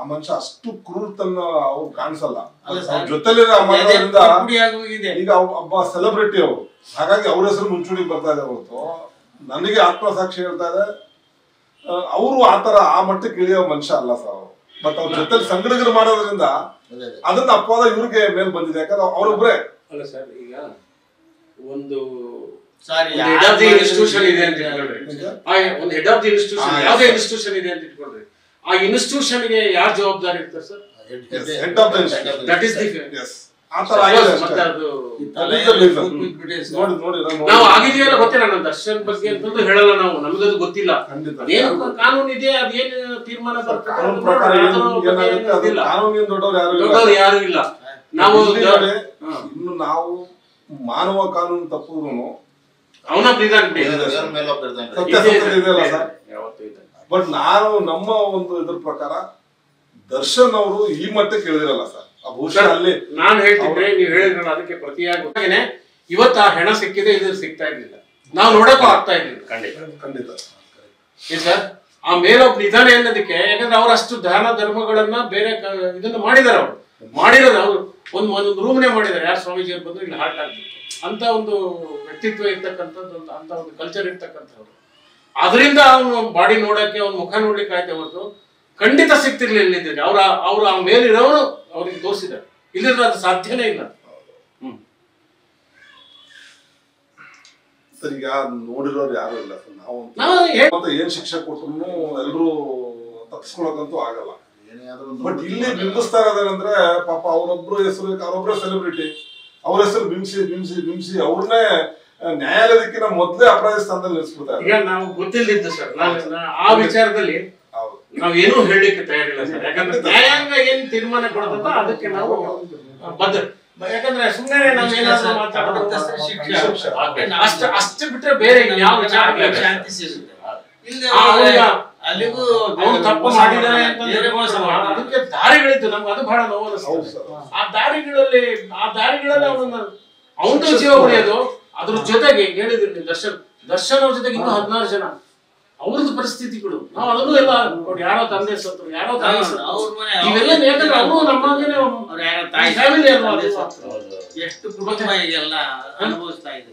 ಆ ಮನುಷ್ಯ ಅಷ್ಟು ಕ್ರೂರತನ ಅವ್ರು ಕಾಣಿಸಲ್ಲ ಅಲ್ಲ ಅವ್ರ ಸರ್. ಜೊತೆಲಿ ಮಾಡೋದ್ರಿಂದ ಪುಡಿಯಾಗಿ ಹೋಗಿದೆ ಈಗ ಅವ್- ಒಬ್ಬ ಸೆಲೆಬ್ರಿಟಿ ಅವರು ಹಾಗಾಗಿ ಅವ್ರ ಹೆಸರು ಮುಂಚೂಣಿಗೆ ಬರ್ತಾ ಇದೆ ಹೊರತು ನನಗೆ ಆತ್ಮಸಾಕ್ಷಿ ಹೇಳ್ತಾ ಇದೆ ಅವರು ಆತರ ಆ ಮಟ್ಟಕ್ಕೆ ಇಳಿಯೋ ಮನುಷ್ಯ ಅಲ್ಲ ಸರ್ ಅವರು ಬಟ್ ಅವ್ರ ಜೊತೆಲಿ ಸಂಗಡಿಗರು ಮಾಡೋದ್ರಿಂದ ಅದೇ ಅದೇ. ಅದನ್ನ ಅಪವಾದ ಇವ್ರಿಗೆ ಮೇಲ್ ಬಂದಿದೆ ಯಾಕಂದ್ರೆ ಅವರೊಬ್ರೆ ಅಲ್ಲ ಸರ್ ಈಗ ಒಂದು ಸಾರಿ ಒಂದು ಹೆಡ್ ಆಫ್ ದಿ ಇನ್ಸ್ಟಿಟ್ಯೂಷನ್ ಇದೆ ಅಂತ ಇಟ್ಕೊಳ್ರಿ ಆ ಒಂದು ಹೆಡ್ ಆಫ್ ದಿ ಇನ್ಸ್ಟಿಟ್ಯೂಷನ್ ಹಾ, ಯಾವುದೇ yes, sir. ಇನ್ಸ್ಟಿಟ್ಯೂಷನ್ ಇದೆ ಅಂತ ಇಟ್ಕೊಳ್ರಿ ಆ ಇನ್ಸ್ಟಿಟ್ಯೂಷನ್ ಗೆ ಯಾರು ಜವಾಬ್ದಾರಿ ಇರ್ತಾರೆ sir Head- head- head of the institute that is the S ಆ ತರ ಆಗಿದೆ ಮತ್ತೆ ಅಷ್ಟೇ. ಅದು That is the reason. ಬಿಟ್ಟಿದೆ ಸರ್. ನೋಡಿ ನೋಡಿ ನಾನು ನಾವು ನೋಡಿ. ಆಗಿದೆಯಲ್ಲ ಗೊತ್ತಿಲ್ಲ ನಾನು ದರ್ಶನ್ ಬಗ್ಗೆ ಅಂತಂದು ಹೇಳಲ್ಲ ನಾವು ನಮಗದು ಗೊತ್ತಿಲ್ಲ ಖಂಡಿತ ಏನು ಕಾನೂನು ಇದೆ ಅದೇನು ತೀರ್ಮಾನ ಬರ್ತದೆ ಕಾನೂನು ಅದನ್ನ ಪ್ರಕಾರ ನೋಡೋಣ. ಏನು ಅದ್ರ ಬಗ್ಗೆ ಏನಾಗುತ್ತೆ ಅದು ಏನಿಲ್ಲ. ಕಾನೂನಿನ ದೊಡ್ಡವ್ರು ಯಾರು ಇಲ್ಲ. ದೊಡ್ಡವ್ರು ಯಾರು ಇಲ್ಲ ನಾವು ಇಲ್ಲಿ ದ- ನೋಡಿ, ಹಾ. ಇನ್ನು ನಾವು ಮಾನವ ಕಾನೂನು ತಪ್ಪುದ್ರು ಅವನ ಪ್ರಿಧಾನ ದೇವ್ರ- ದೇವ್ರ ಮೇಲೆ ಹೋಗ್ತಿರ್ತಾನೆ. ಸತ್ಯ ಸತ್ಯತೆ ಇದೆಯಲ್ಲ ಸರ್ ಯಾವತ್ತೂ ಇದೆ ಬಟ್ ನಾನು ನಮ್ಮ ಒಂದು ಇದ್ರ ಪ್ರಕಾರ ದರ್ಶನ್ ಅವರು ಈ ಮಟ್ಟಕ್ಕೆ ಇಳಿದಿರಲ್ಲ ಸರ್ ಆ ಬಹುಶಃ ಅಲ್ಲಿ ನಾನು ಹೇಳ್ತಿದ್ರೆ ನೀವು ಹೇಳಿದ್ರಲ್ಲ ಅದಕ್ಕೆ ಪ್ರತಿಯಾಗಿ ಹಾಗೇನೆ ಇವತ್ತು ಆ ಹೆಣ ಸಿಕ್ಕಿದೆ ಇದು ಸಿಗ್ತಾ ಇರ್ಲಿಲ್ಲ ನಾವು ನೋಡಕ್ಕೂ ಆಗ್ತಾ ಇರ್ಲಿಲ್ಲ ಖಂಡಿತ ಖಂಡಿತ ಏನ್ ಸರ್ ಆ ಮೇಲೊಬ್ಬ ನಿಧಾನ ಅನ್ನೋದಕ್ಕೆ ಯಾಕಂದ್ರೆ ಅವ್ರು ಅಷ್ಟು ದಾನ ಧರ್ಮಗಳನ್ನ ಬೇರೆ ಕ- ಇದನ್ನ ಮಾಡಿದಾರೆ ಅವರು ಮಾಡಿರೋದು ಅವರು ಒಂದು ಒಂದು ರೂಮ್ನೇ ಮಾಡಿದ್ದಾರೆ ಯಾರು ಸ್ವಾಮೀಜಿಯವ್ರು ಬಂದು ಇಲ್ಲಿ ಹಾರ್ಟ್ ಆಗ್ಬಿಟ್ಟು ಅಂತ ಒಂದು ವ್ಯಕ್ತಿತ್ವ ಇರ್ತಕ್ಕಂಥದ್ದು ಒಂದು- ಅಂತ ಒಂದು ಕಲ್ಚರ್ ಇರ್ತಕ್ಕಂಥವ್ರು ಅದರಿಂದ ಅವನು ಬಾಡಿ ನೋಡಕ್ಕೆ ಅವ್ನ ಮುಖ ನೋಡ್ಲಿಕ್ಕೆ ಆಯ್ತು ಹೊರತು ಖಂಡಿತ ಸಿಗ್ತಿರ್ಲಿಲ್ಲ ಇದ್ದಿದ್ರೆ ಅವ್ರ ಅವ್ರು ಆ ಮೇಲಿರೋರು ಅವ್ರಿಗೆ ತೋರಿಸಿದ್ದಾರೆ ಇಲ್ಲದ್ರೆ ಅದು ಸಾಧ್ಯನೇ ಇಲ್ಲ ಹ್ಮ್ ಸರ್ ಈಗ ನೋಡಿರೋರು ಯಾರು ಇಲ್ಲ ಸರ್ ನಾವು ನಾವು ಹೇಳ್- ಮತ್ತೆ ಏನ್ ಶಿಕ್ಷೆ ಕೊಟ್ರು ಎಲ್ಲರೂ ತಪ್ಪಿಸ್ಕೊಳಕಂತೂ ಆಗಲ್ಲ ಏನೇ ಆದ್ರೂ ಒಂದು ಬಟ್ ಇಲ್ಲಿ ಬಿಂಬಿಸ್ತಾ ಇರೋದೇನಂದ್ರೆ ಪಾಪ ಅವರೊಬ್ರು ಹೆಸರು ಅವರೊಬ್ಬರೇ ಸೆಲೆಬ್ರಿಟಿ ಅವ್ರ ಹೆಸರು ಬಿಂಬಿಸಿ ಬಿಂಬಿಸಿ ಬಿಂಬಿಸಿ ಅವ್ರನ್ನೇ ನ್ಯಾಯಾಲಯದಕ್ಕಿಂತ ಮೊದಲೇ ಅಪರಾಧ ಸ್ಥಾನದಲ್ಲಿ ನಿಲ್ಲಿಸ್ಬಿಡ್ತಾರೆ ಈಗ ನಾವು ಗೊತ್ತಿಲ್ಲದಿದ್ದು ಸರ್ ನಾವು ನಾ- ಆ ವಿಚಾರದಲ್ಲಿ ಹೌದು ನಾವ್ ಏನೂ ಹೇಳಲಿಕ್ಕೆ ತಯಾರಿಲ್ಲ ಸರ್ ಯಾಕಂದ್ರೆ ನ್ಯಾಯಾಂಗ ಏನ್ ತೀರ್ಮಾನ ಕೊಡುತ್ತೋ ಅದಕ್ಕೆ ನಾವು ಬದ್ಧ ಯಾಕಂದ್ರೆ ಸುಮ್ಮನೆ ನಾವ್ ಏನಾದ್ರು ಮಾತಾಡೋದು ತಪ್ಪಿತಸ್ಥರ ಶಿಕ್ಷೆ. ಶಿಕ್ಷೆ. ಅಷ್ಟ ಅಷ್ಟು ಬಿಟ್ರೆ ಬೇರೆ ಯಾವ ವಿಚಾರ ನಮಗೆ ಶಾಂತಿ ಸಿಗುತ್ತೆ ಇಲ್ಲದೆ ಆ, ಅವ್ನಿಗೆ ಅಲ್ಲಿಗೂ ಅವನು ತಪ್ಪು ಮೋಸ ಮಾಡಿದಾನೆ ಮಾಡ್ತಾನೆ, ಅಂತಂದ್ರೆ ಬೇರೆ ಮೋಸ ಮಾಡ್ತಾನೆ. ಅದಕ್ಕೆ ದಾರಿಗಳಿತ್ತು ನಮ್ಗೆ ಅದು ಬಹಳ ನೋವು ಹೌದು ಅನಿಸ್ತದೆ ಸರ್ ಆ ದಾರಿಗಳಲ್ಲಿ ಆ ದಾರಿಗಳಲ್ಲಿ ಅವನನ್ನ ಅವನ ಜೀವ ಉಳಿಯೋದು ಅದ್ರ ಜೊತೆಗೆ ಹೇಳಿದ್ರಿ ನೀವು ದರ್ಶನ್ ದರ್ಶನ್ ಅವ್ರ ಜೊತೆಗೆ ಇನ್ನೂ ಹದಿನಾರು ಜನ ಅವ್ರದ್ದು ಪರಿಸ್ಥಿತಿಗಳು ನಾವು ಅದನ್ನು ಎಲ್ಲ ನೋಡಿ ಯಾರೋ ತಂದೆ ಸತ್ರು ಯಾರೋ ತಾಯಿ ಹೌದು, ಸತ್ರು ಅವ್ರ ಮನೆ ಇವೆಲ್ಲ ಯಾಕಂದ್ರೆ ಅವರು ನಮ್ಮಂಗೆನೆ ಅವ್ರ ಯಾರೋ ತಾಯಿ ಫ್ಯಾಮಿಲಿ ಅಲ್ವಾ ತಂದೆ ಅದು? ಸತ್ರು. ಎಷ್ಟು ಕುಟುಂಬ ಈಗೆಲ್ಲ ಅನುಭವಿಸ್ತಾ ಇದೆ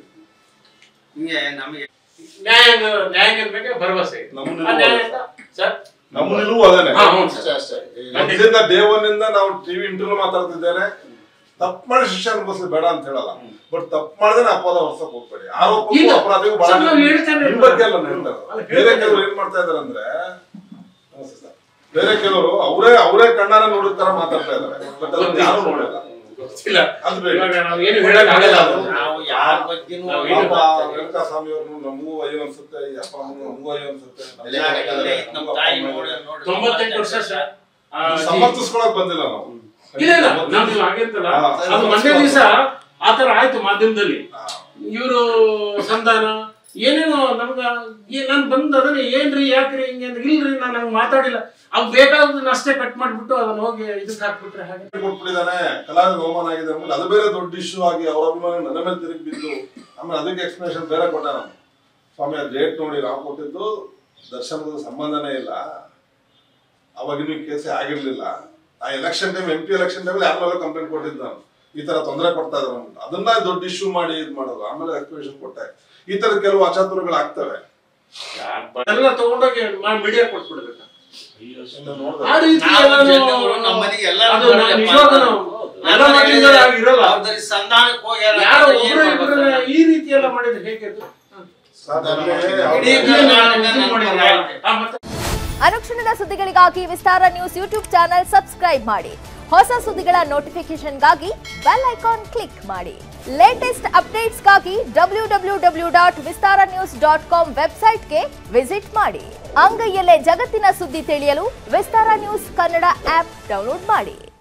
ಹಿಂಗೆ ನಮಗೆ ನ್ಯಾಯಾಂಗ ನ್ಯಾಯಾಂಗದ ಬಗ್ಗೆ ಭರವಸೆ ಇದೆ. ನಮ್ಮ ಆ ನ್ಯಾಯಾಂಗ ಸರ್ ನಮ್ಮ ನಿಲುವು ಅದೇನೆ ಹಾ, ಹ್ಞೂ ಅಷ್ಟೇ ಸರ್. ಅಷ್ಟೇ ಈ ಮೊದಲಿಂದ ಡೇ ಒನ್ ಇಂದ ನಾವು ಟಿವಿ ಇಂಟರ್ವ್ಯೂ ಮಾತಾಡ್ತಿದ್ದೇನೆ ತಪ್ಪು ಮಾಡಿ ಶಿಕ್ಷೆ ಅನುಭವಿಸ್ಲಿ ಬೇಡ ಅಂತ ಹೇಳಲ್ಲ ಬಟ್ ತಪ್ಪು ಮಾಡಿದ್ರೆ ಅಪವಾದ ಹೊರ್ಸಕ್ ಹೋಗ್ಬೇಡಿ ಆರೋಪಕ್ಕೂ ಇಲ್ಲ. ಅಪರಾಧಿಗೂ ಬಹಳ ಸರ್, ನಾವು ಹೇಳ್ತಾನೆ ನಿಮ್ ಬಗ್ಗೆ ಅಲ್ಲ ನಾನು ಹೇಳ್ತಾ ಇರೋದು. ಅಲ್ಲ, ಬೇರೆ ಹೇಳ್ತಾನೆ. ಕೆಲವರು ಏನ್ ಮಾಡ್ತಾ ಇದಾರೆ ಅಂದ್ರೆ ನಮಸ್ತೆ ಸರ್. ಬೇರೆ ಕೆಲವರು ಅವರೇ ಅವರೇ ಕಣ್ಣಾರ ನೋಡಿದ ತರ ಮಾತಾಡ್ತಾ ಇದಾರೆ ಬಟ್ ಅದನ್ನ ಯಾರು ನೋಡಲ್ಲ ಗೊತ್ತಿಲ್ಲ ಅದು ಬೇಡ ಇವಾಗ ನಾವು ಏನು ಹೇಳಕ್ ಆಗಲ್ಲ ಅದು. ನಾವು ಯಾರ ಬಗ್ಗೆನೂ ನಾವು ಏನು ಪಾಪ ರೇಣುಕಾ ಸ್ವಾಮಿ ಅವ್ರನ್ನು ನಮಗೂ ಅಯ್ಯೋ ಅನ್ಸುತ್ತೆ ಈ ಅಪ್ಪ ಅಮ್ಮನಿಗೂ ನಮಗೂ ಅಯ್ಯೋ ಅನ್ಸುತ್ತೆ ಎಲೆ ಇಲ್ಲೇ ನಮ್ಮ ತಾಯಿ ನೋಡಿ ನೋಡಿ ತೊಂಬತ್ತೆಂಟು ವರ್ಷ ಸರ್ ಆ, ಸಮರ್ಥಿಸ್ಕೊಳಕ್ ಬಂದಿಲ್ಲ ನಾವು ಇಲ್ಲ ಇಲ್ಲ ನಾವು ಹಾಗೆಂತಲ್ಲ ಹಾ, ಅದು ಮೊನ್ನೆ ದಿವಸ ಆತರ ಆಯ್ತು ಮಾಧ್ಯಮದಲ್ಲಿ ಇವರು ಸಂಧಾನ ಏನೇನೋ ನಮ್ಗ ಏ- ನಾನ್ ಬಂದ್ ಅದನ್ನ ಏನ್ರಿ ಯಾಕ್ರಿ ಹಿಂಗೆ ಅಂತ ಇಲ್ರಿ ನಾನು ಹಂಗ್ ಮಾತಾಡಿಲ್ಲ ಅವ್ ಬೇಕಾದನ್ನ ಅಷ್ಟೇ ಕಟ್ ಮಾಡ್ಬಿಟ್ಟು ಅದನ್ನ ಹೋಗಿ ಇದಕ್ಕೆ ಹಾಕ್ಬಿಟ್ರೆ ಹಾಗೆ ಕೊಟ್ಬಿಟ್ಟಿದ್ದಾನೆ ಕಲಾವಿದ ಅವಮಾನ ಆಗಿದೆ ಅಂದ್ಬಿಟ್ಟು ಅದು ಬೇರೆ ದೊಡ್ಡ ಇಶ್ಯೂ ಆಗಿ ಅವ್ರ ಅಭಿಮಾನ ನನ್ನ ಮೇಲೆ ತಿರುಗಿ ಬಿದ್ದು ಆಮೇಲೆ ಅದಕ್ಕೆ ಎಕ್ಸ್ಪ್ಲನೇಷನ್ ಬೇರೆ ಕೊಟ್ಟ ನಾನು ಸ್ವಾಮಿ ಅದು ಡೇಟ್ ನೋಡಿ ನಾವು ಕೊಟ್ಟಿದ್ದು ದರ್ಶನದ ಸಂಬಂಧನೇ ಇಲ್ಲ ಅವಾಗ ಇನ್ನೂ ಕೇಸೇ ಆಗಿರ್ಲಿಲ್ಲ ಆ election time M P election time ಯಾರ ಮೇಲೆ ಕಂಪ್ಲೇಂಟ್ ಕೊಟ್ಟಿದ್ದು ನಾನು ಈ ತರ ತೊಂದರೆ ಕೊಡ್ತಾ ಇದ್ದಾರೆ ಅಂದ್ಬಿಟ್ಟು ಅದನ್ನ ದೊಡ್ಡ ಇಶ್ಯೂ ಮಾಡಿ ಇದು ಮಾಡೋದು ಆಮೇಲೆ ಎಕ್ಸ್ಪ್ಲನೇಷನ್ ಕೊಟ್ಟೆ ಈ ತರ ಕೆಲವು ಅಚಾತುರಗಳು ಆಗ್ತವೆ ಎಲ್ಲ ತಗೊಂಡೋಗಿ ಮೀಡಿಯಾ ಕೊಟ್ಬಿಡ್ಬೇಕು ಇನ್ನು ನೋಡ್ದೆ. ಆ ರೀತಿ ನಾವು ಎಲ್ಲ ಜನಗಳು ನಮ್ಮ ಮನೆಗೆ ಎಲ್ಲರೂ ಅದು ನಾವು ನೋಡ್ಲಿಪ್ಪ. ನಿಜವಾಗ್ಲೂ ನಾವು ಎಲ್ಲ ನಮ್ಮ ಮನೆಯಿಂದ ಮನೆಗೆ ಇರಲ್ಲ. ಅವ್ರದಲ್ಲಿ ಸಂಧಾನಕ್ಕೆ ಹೋಗ್ಯಾರ ಯಾರೋ ಏನ್ ಒಬ್ರು ಮಾಡ್ಬೇಕು? ಇಬ್ರು ಈ ರೀತಿ ಎಲ್ಲ ಮಾಡಿದ್ರೆ ಹೇಗೆ ಅದು? ಹ. ಸಾಧಾರಣ ಇಡೀ ಈಗ ಕರ್ನಾಟಕ ನಾನು ಇದು ಮಾಡಿದ್ರೆ ನಮ್ಮ ಆಯ್ತು. ಆ, ಮತ್ತೆ ಅನುಕ್ಷಣದ ಸುದ್ದಿಗಳಿಗಾಗಿ Vistara news YouTube channel subscribe ಮಾಡಿ ಹೊಸ ಸುದ್ದಿಗಳ ನೋಟಿಫಿಕೇಶನ್ಗಾಗಿ ಬೆಲ್ ಐಕಾನ್ ಕ್ಲಿಕ್ ಮಾಡಿ ಲೇಟೆಸ್ಟ್ ಅಪ್ಡೇಟ್ಸ್ಗಾಗಿ W W W dot Vistara news dot com ವೆಬ್ಸೈಟ್ಗೆ ವಿಸಿಟ್ ಮಾಡಿ ಅಂಗೈಯಲ್ಲೇ ಜಗತ್ತಿನ ಸುದ್ದಿ ತಿಳಿಯಲು Vistara news Kannada app download ಮಾಡಿ